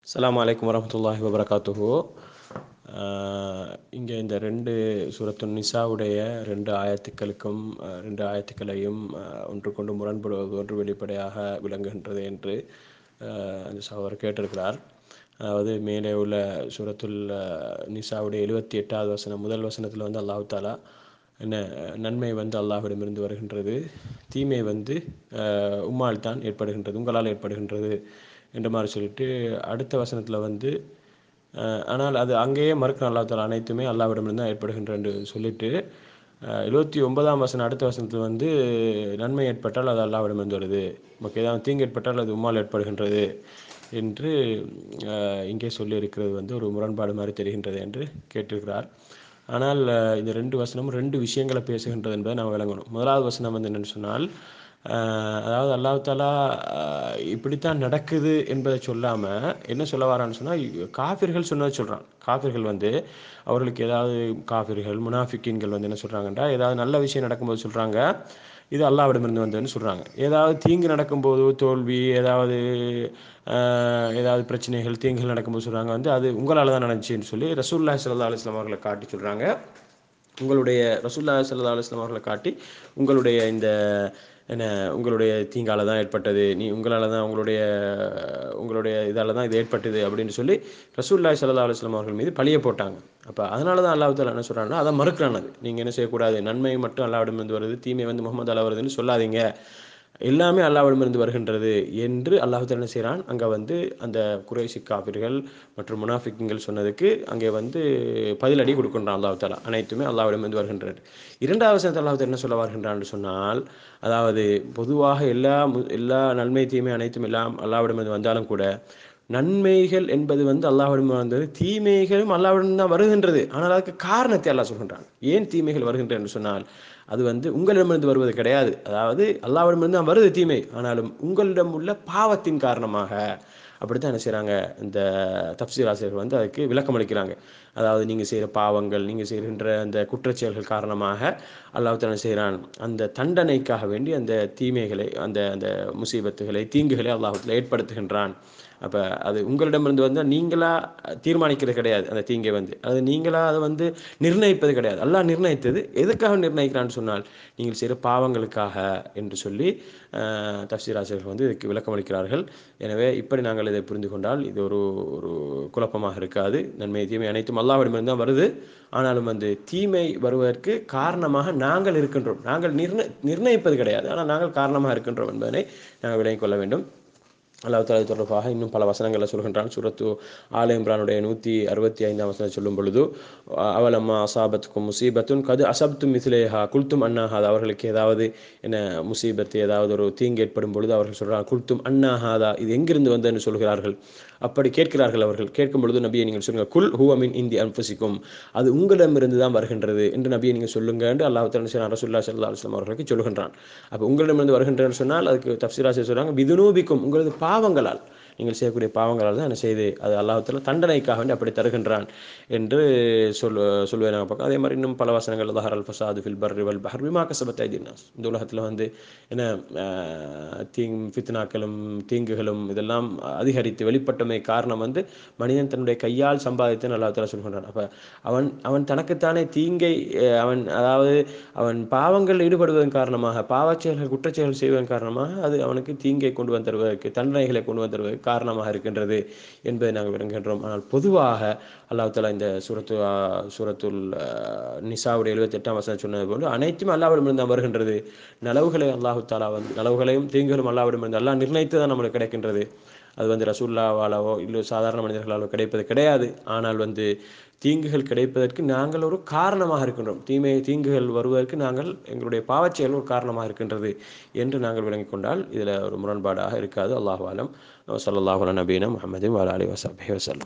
அஸ்ஸலாமு அலைக்கும் வரஹ்மத்துல்லாஹி வபரகாத்துஹு இங்கே இந்த ரெண்டு சூரத்து நிசாவுடைய ரெண்டு ஆயத்துக்களுக்கும் அஹ், ரெண்டு ஆயத்துக்களையும் அஹ், ஒன்றுக்கொண்டு முரண்படுவது ஒன்று வெளிப்படையாக விளங்குகின்றது என்று அஹ், அந்த சகோதரர் கேட்டிருக்கிறார் அதாவது மேலே உள்ள சூரத்துல் அஹ், நிசாவுடைய எழுபத்தி எட்டாவது வசனம் முதல் வசனத்தில் வந்து அல்லாஹ் தாலா என்ன நன்மை வந்து அல்லாஹ்விடமிருந்து வருகின்றது தீமை வந்து அஹ், உம்மால் தான் ஏற்படுகின்றது உங்களால் ஏற்படுகின்றது என்ற மாதிரி சொல்லிட்டு அடுத்த வசனத்தில் வந்து அஹ், ஆனால் அது அங்கேயே மறுக்கிற அல்லாஹ் தாலா அனைத்துமே அல்லாஹ்விடமிருந்து தான் ஏற்படுகின்ற என்று சொல்லிட்டு எழுபத்தி ஒன்பதாம் வசனம் அடுத்த வசனத்தில் வந்து நன்மை ஏற்பட்டால் அது அல்லாஹ்விடமிருந்து வருது நமக்கு ஏதாவது தீங்கு ஏற்பட்டால் அது உம்மால் ஏற்படுகின்றது என்று அஹ், இங்கே சொல்லியிருக்கிறது வந்து ஒரு முரண்பாடு மாதிரி தெரிகின்றது என்று கேட்டிருக்கிறார் ஆனால் அஹ், இந்த ரெண்டு வசனமும் ரெண்டு விஷயங்களை பேசுகின்றது என்பதை நாம் விளங்கணும் முதலாவது வசனம் வந்து என்னென்னு சொன்னால் அஹ், அதாவது அல்லாஹ் தாலா அஹ், இப்படித்தான் நடக்குது என்பதை சொல்லாமல் என்ன சொல்ல வரான்னு சொன்னால் காஃபிர்கள் சொன்னதை சொல்கிறான் காஃபிர்கள் வந்து அவர்களுக்கு ஏதாவது காஃபிர்கள் முனாஃபிக்கின்கள் வந்து என்ன சொல்கிறாங்கன்றா ஏதாவது நல்ல விஷயம் நடக்கும்போது சொல்கிறாங்க இது அல்லாவிடமிருந்து வந்ததுன்னு சொல்கிறாங்க ஏதாவது தீங்கு நடக்கும்போது தோல்வி ஏதாவது ஆஹ், ஏதாவது பிரச்சனைகள் தீங்குகள் நடக்கும்போது சொல்கிறாங்க வந்து அது உங்களால் தான் நடந்துச்சுன்னு சொல்லி ரசூல்லாய் சல்லா அலுவலாம் அவர்களை காட்டி சொல்கிறாங்க உங்களுடைய ரசூல்லா சல்லா அலுவலாம் அவர்களை காட்டி உங்களுடைய இந்த என்ன உங்களுடைய தீங்கால தான் ஏற்பட்டது நீ உங்களால் தான் உங்களுடைய உங்களுடைய இதால் தான் இது ஏற்பட்டது அப்படின்னு சொல்லி ரசூல்லாய் சல்லா அலுவலாம் அவர்கள் மீது பழிய போட்டாங்க அப்போ அதனால தான் அல்லாஹ் தாலா என்ன சொல்கிறாங்கன்னா அதை மறுக்கிறான் அது நீங்கள் என்ன செய்யக்கூடாது நன்மை மட்டும் அல்லாவிடமிருந்து வருது தீமை வந்து முகமது அல்லா வருதுன்னு சொல்லாதீங்க எல்லாமே அல்லாவிடமிருந்து வருகின்றது என்று அல்லாஹ் தாலா என்ன செய்கிறான் அங்கே வந்து அந்த குறைசி காபிர்கள் மற்றும் முனாஃபிக்குங்கள் சொன்னதுக்கு அங்கே வந்து பதிலடி கொடுக்கின்றான் அல்லாஹ் தாலா அனைத்துமே அல்லாவிடமிருந்து வருகின்றது இரண்டாவது வசனத்தில் அல்லாஹ் தாலா என்ன சொல்ல வருகின்றான்னு சொன்னால் அதாவது பொதுவாக எல்லா மு- எல்லா நன்மை தீமை அனைத்தும் எல்லாம் அல்லாவிடமிருந்து வந்தாலும் கூட நன்மைகள் என்பது வந்து அல்லாஹ்விடம் வந்தது தீமைகளும் அல்லாஹ்விடம் தான் வருகின்றது ஆனால் அதுக்கு காரணத்தை அல்லாஹ் சொல்கின்றான் ஏன் தீமைகள் வருகின்றன என்று சொன்னால் அது வந்து உங்களிடமிருந்து வருவது கிடையாது அதாவது அல்லாஹ்விடமிருந்து தான் வருது தீமை ஆனாலும் உங்களிடம் உள்ள பாவத்தின் காரணமாக அப்படித்தான் என்ன செய்கிறாங்க இந்த தப்சீர் ஆசிரியர்கள் வந்து அதுக்கு விளக்கம் அளிக்கிறாங்க அதாவது நீங்கள் செய்கிற பாவங்கள் நீங்கள் செய்கின்ற அந்த குற்றச்செயல்கள் காரணமாக அல்லாஹ் என்ன செய்கிறான் அந்த தண்டனைக்காக வேண்டி அந்த தீமைகளை அந்த அந்த முசீபத்துகளை தீங்குகளை அல்லாஹத்தில் ஏற்படுத்துகின்றான் அப்போ அது உங்களிடமிருந்து வந்து நீங்களா தீர்மானிக்கிறது கிடையாது அந்த தீங்கை வந்து அது நீங்களா அதை வந்து நிர்ணயிப்பது கிடையாது அல்லாஹ் நிர்ணயித்தது எதுக்காக நிர்ணயிக்கிறான்னு சொன்னால் நீங்கள் செய்கிற பாவங்களுக்காக என்று சொல்லி அஹ், தஃப்சீர் ஆசிரியர்கள் வந்து இதுக்கு விளக்கம் அளிக்கிறார்கள் எனவே இப்படி நாங்கள் இதை புரிந்து கொண்டால் இது ஒரு ஒரு குழப்பமாக இருக்காது நன்மை தீமை அனைத்தும் அல்லாஹ்விடமிருந்து தான் வருது ஆனாலும் வந்து தீமை வருவதற்கு காரணமாக நாங்கள் இருக்கின்றோம் நாங்கள் நிர்ண நிர்ணயிப்பது கிடையாது ஆனால் நாங்கள் காரணமாக இருக்கின்றோம் என்பதனை நாங்கள் விளங்கிக் கொள்ள வேண்டும் அல்லாஹ் தாலா இது தொடர்பாக இன்னும் பல வசனங்களை சொல்கின்றான் சூரத்து ஆல இம்ரானுடைய நூற்றி அறுபத்தி ஐந்தாம் வசனம் சொல்லும் பொழுது அவலம்மா அசாபத்துக்கும் முசீபத்துன் கது அசப்தும் மிசிலேஹா குல்தும் அண்ணாஹாத் அவர்களுக்கு ஏதாவது என்ன முசீபத்து ஏதாவது ஒரு தீங்கு ஏற்படும் பொழுது அவர்கள் சொல்கிறார் குல்தும் அண்ணாஹாதா இது எங்கிருந்து வந்ததுன்னு சொல்கிறார்கள் அப்படி கேட்கிறார்கள் அவர்கள் கேட்கும் பொழுது நபியை நீங்கள் சொல்லுங்கள் குல் ஹூவமின் இந்தி அன்புசிக்கும் அது உங்களிடமிருந்து தான் வருகின்றது என்று நபியை நீங்கள் சொல்லுங்க என்று அல்லாஹ் தலா ரசுல்லா சல்லா அலுவலாம் அவர்களுக்கு சொல்கின்றான் அப்போ உங்களிடமிருந்து வருகின்றன்னு சொன்னால் அதுக்கு தப்சீராசி சொல்கிறாங்க விதுனூபிக்கும் உங்களது பாவங்களால் நீங்கள் செய்யக்கூடிய பாவங்களால் தான் என்ன செய்து அது அல்லாஹத்தில் தண்டனைக்காக வேண்டி அப்படி தருகின்றான் என்று சொல் சொல்வேன் நாங்கள் பார்க்க அதே மாதிரி இன்னும் பல வசனங்கள் தஹர் அல் ஃபசாது ஃபில் பர் வல் பஹர் விமா கசபத் ஐதினாஸ் இந்த உலகத்தில் வந்து என்ன ஆஹ், தீங் ஃபித்னாக்களும் தீங்குகளும் இதெல்லாம் அதிகரித்து வெளிப்பட்டமை காரணம் வந்து மனிதன் தன்னுடைய கையால் சம்பாதித்து அல்லாஹ் தலா சொல்கின்றான் அப்போ அவன் அவன் தனக்குத்தானே தீங்கை அஹ், அவன் அதாவது அவன் பாவங்கள் ஈடுபடுவதன் காரணமாக பாவச் செயல்கள் குற்றச்செயல்கள் செய்வதன் காரணமாக அது அவனுக்கு தீங்கை கொண்டு வந்து தருவதற்கு தண்டனைகளை கொண்டு வந்து தருவதற்கு காரணமாக இருக்கின்றது என்பதை நாங்கள் விளங்குகின்றோம் ஆனால் பொதுவாக அல்லாஹ் தலா இந்த சூரத்து ஆஹ், சூரத்துல் ஆஹ், நிசாவுடைய எழுபத்தி எட்டாம் வசனம் சொன்னது போல அனைத்தும் அல்லாவிடமிருந்து தான் வருகின்றது நலவுகளை அல்லாஹு தாலா வந்து நலவுகளையும் தீங்குகளும் அல்லாவிடமிருந்து அல்லாஹ் நிர்ணயித்து தான் நம்மளுக்கு கிடைக்கின்றது அது வந்து ரசூல்லாவாலவோ இல்லை சாதாரண மனிதர்களாலோ கிடைப்பது கிடையாது ஆனால் வந்து தீங்குகள் கிடைப்பதற்கு நாங்கள் ஒரு காரணமாக இருக்கின்றோம் தீமை தீங்குகள் வருவதற்கு நாங்கள் எங்களுடைய பாவச்செயல் ஒரு காரணமாக இருக்கின்றது என்று நாங்கள் விளங்கிக் கொண்டால் இதில் ஒரு முரண்பாடாக இருக்காது அல்லாஹ் ஆலம் சல்லாஹ் நபீனா முஹம்மது வாலி வசபி வசல்லம்